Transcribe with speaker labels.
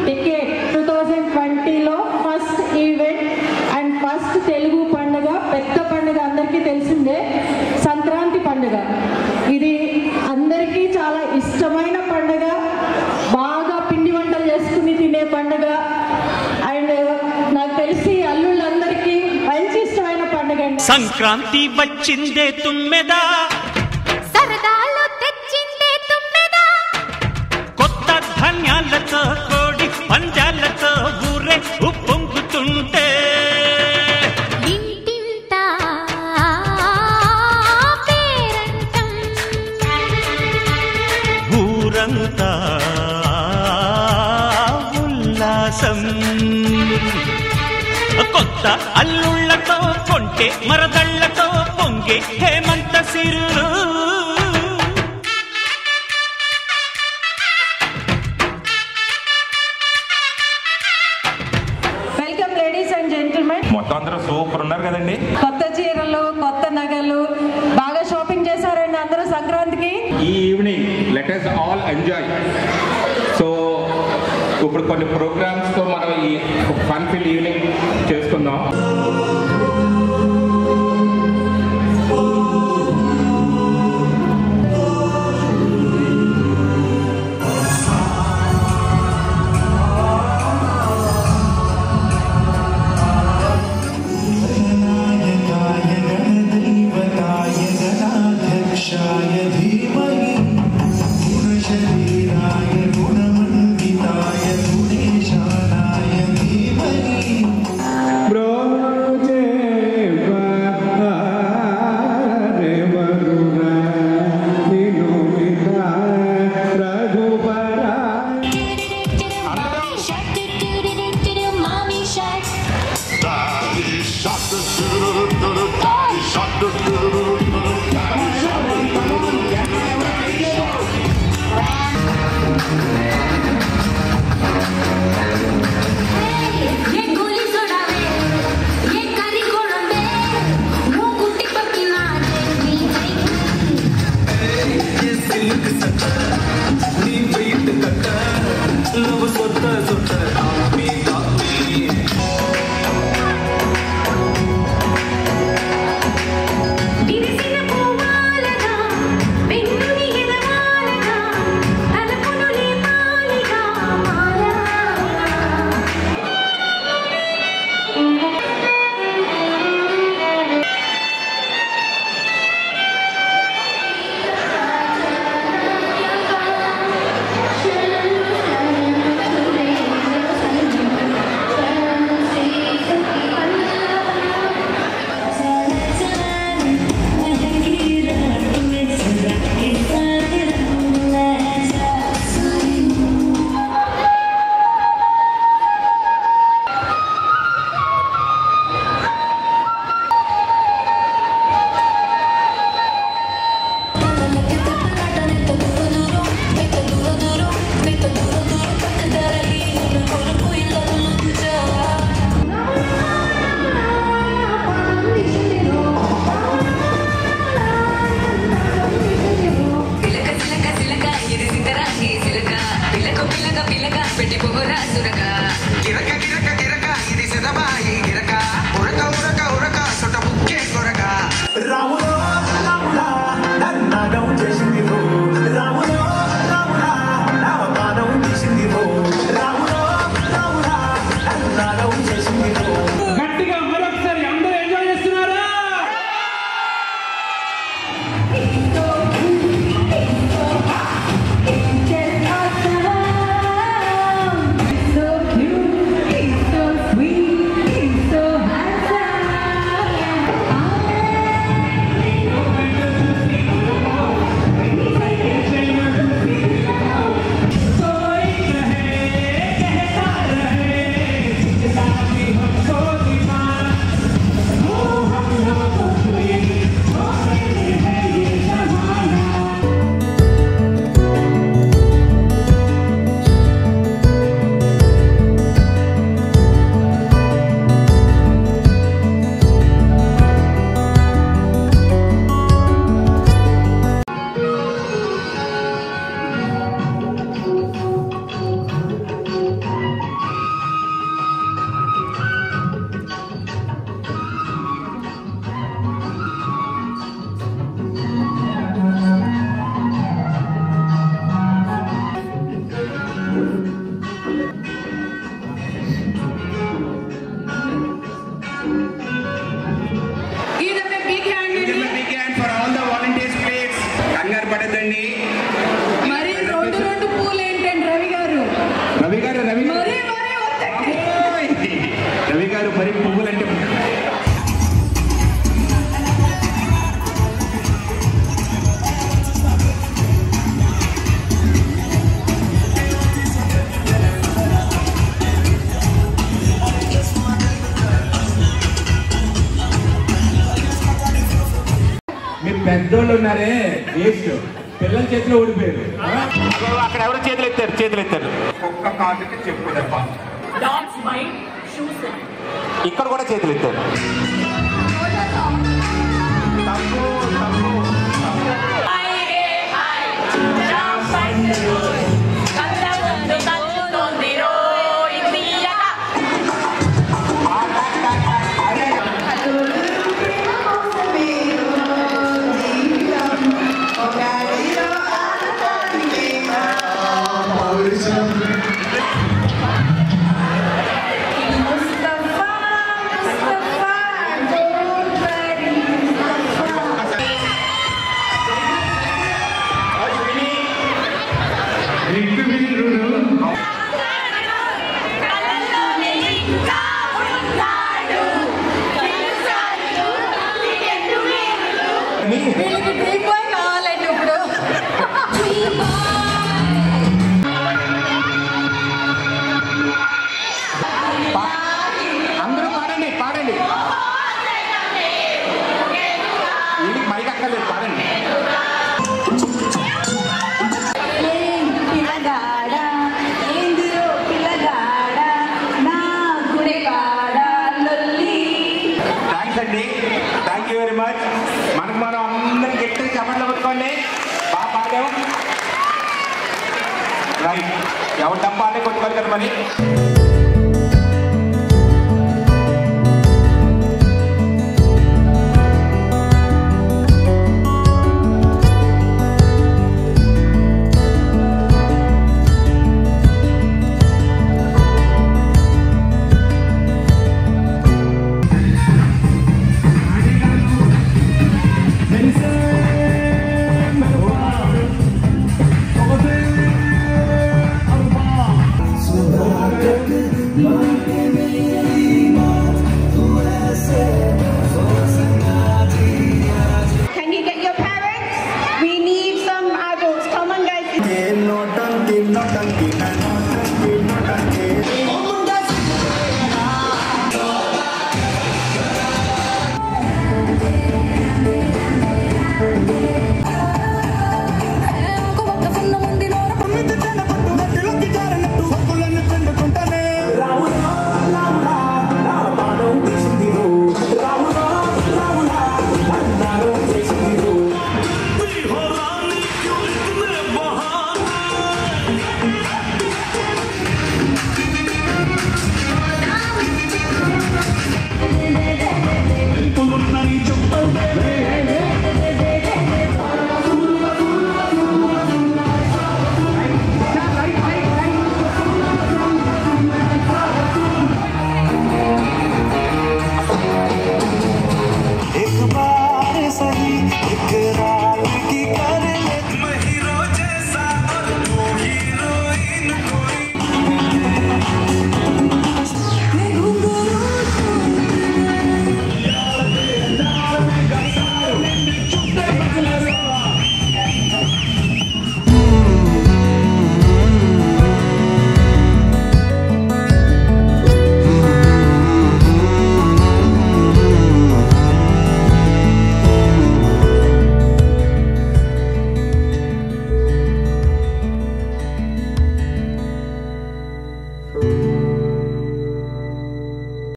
Speaker 1: Decade two thousand ట్వంటీలో first event and first Telugu పండుగ పెద్ద పండుగ అందరికీ తెలిసిందే సంక్రాంతి పండుగ ఇది అందరికీ చాలా ఇష్టమైన పండుగ బాగా పిండి వంటలు చేసుకుని తినే పండుగ అండ్ నాకు తెలిసి అల్లుళ్ళందరికీ మంచి ఇష్టమైన పండుగ అండి
Speaker 2: సంక్రాంతి వచ్చిందే తుమ్మెదా
Speaker 3: సరదాలు తెచ్చిందే తుమ్మెదా
Speaker 2: కొత్త ధాన్యాలతో కోడి పంజాలతో ఊరే ఉప్పొంగుతుంటే
Speaker 3: ఇంటింటా పేరంటం
Speaker 2: ఊరంతా ఉల్లాసం కొత్త అల్లుళ్ళతో కొంటే మరదళ్ళతో పొంగే హేమంత సిరులు
Speaker 1: వెల్కమ్ లేడీస్ అండ్ జెంటిల్మెన్
Speaker 4: మొత్తం అందరూ సూపర్ ఉన్నారు కదండి
Speaker 1: కొత్త చీరలు కొత్త నగలు బాగా షాపింగ్ చేశారండి అందరూ సంక్రాంతికి
Speaker 4: ఈ evening let us all enjoy so ఇప్పుడు కొన్ని ప్రోగ్రామ్స్తో మనం ఈ ఫన్ ఫిల్ ఈవినింగ్ చేసుకుందాం
Speaker 5: नायकाय गणदैवताय गणाध्यक्षाय धीमहि गुणशरीराय गुणमण्डिताय गुणेशानाय धीमहि
Speaker 3: Mommy shark
Speaker 6: Daddy shark, do do do do do. Daddy shark, do do do do do. Daddy shark,
Speaker 3: ये गोली सोडावे ये करी कोळंबे वो कुटी पक्कीना मी విరిసిన పువ్వాలగా వెన్నుని ఎదవాలగా తలపును లేపాలిగా మాలా
Speaker 7: పిలక సిలక సిలక ఇది సితరాంగి సిలక పిలక పిలక పిలక పెట్టి పోరా సురక
Speaker 5: గిరక గిరక గిరక ఇది సిదబాయి గిరక ఉరక ఉరక ఉరక సొట ముక్కే కొరక రాములో రాములా నన్నాగం చేసింది రో రాములో రాములా నవమానం చేసింది రో రాములో రాములా నన్నాగం చేసింది రో
Speaker 8: గట్టిగా మరొకసారి అందరూ ఎంజాయ్ చేస్తున్నారా
Speaker 1: So cute, he's so sweet, he's so
Speaker 4: పెద్దోళ్ళు ఉన్నారే వేస్ట్ పిల్లల చేతిలో ఓడిపోయారు
Speaker 9: అక్కడ ఎవరో చేతులు ఎత్తారు చేతులు ఎత్తారు
Speaker 4: ఒక్క కాదుకి చెప్పు దెబ్బ
Speaker 9: ఇక్కడ కూడా చేతులు ఎత్తారు
Speaker 4: తప్పు తప్పు
Speaker 3: వీళ్ళకి డ్రీమ్ బాయ్ కావాలండి ఇప్పుడు
Speaker 9: అందరూ పాడండి పాడండి ఇది మైక్ అక్కర్లేదు పాడండి
Speaker 3: పిల్లగాడ ఏందిరో పిల్లగాడ నా గుడి కాడ లొల్లి
Speaker 9: థ్యాంక్స్ అండి థ్యాంక్ యూ వెరీ మచ్ మనకు మనం అందరం గట్టి చప్పట్లు కొట్టుకోండి బాగా పాడాం రైట్ ఎవరు తప్ప అంటే కొట్టుకోవాలి కదా మరి